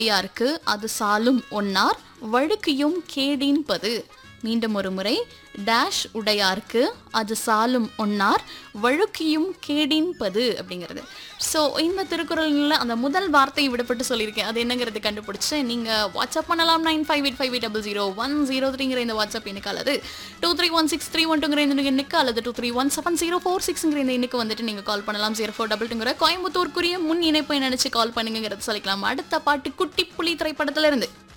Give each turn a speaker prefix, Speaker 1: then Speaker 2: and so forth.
Speaker 1: யாருக்கு அது சாலும் ஒன்னார் வழுக்கியும் கேடின்பது மீண்டும் ஒரு முறை டேஷ் உடையார்க்கு அது சாலும் ஒன்னார் வழுக்கியும் கேடின்பது அப்படிங்கிறது ஸோ இந்த திருக்குறளில் அந்த முதல் வார்த்தை விடப்பட்டு சொல்லியிருக்கேன் அது என்னங்கிறது கண்டுபிடிச்சு நீங்கள் வாட்ஸ்அப் பண்ணலாம் nine five eight five eight double zero one zero த்ரீங்கிற இந்த வாட்ஸ்அப் எண்ணுக்கு அல்லது two three one six three one டூங்கிற இந்த எண்ணுக்கு அல்லது two three one seven zero four சிக்ஸ்ங்கிற இந்த எண்ணுக்கு வந்துட்டு நீங்கள் கால் பண்ணலாம் ஜீரோ ஃபோர் டபுள் டூங்கிற கோயம்புத்தூருக்குரிய முன் இணைப்பை நினச்சி கால் பண்ணுங்கிறது சொல்லிக்கலாம் அடுத்த பாட்டு குட்டி புலி திரைப்படத்துல இருந்து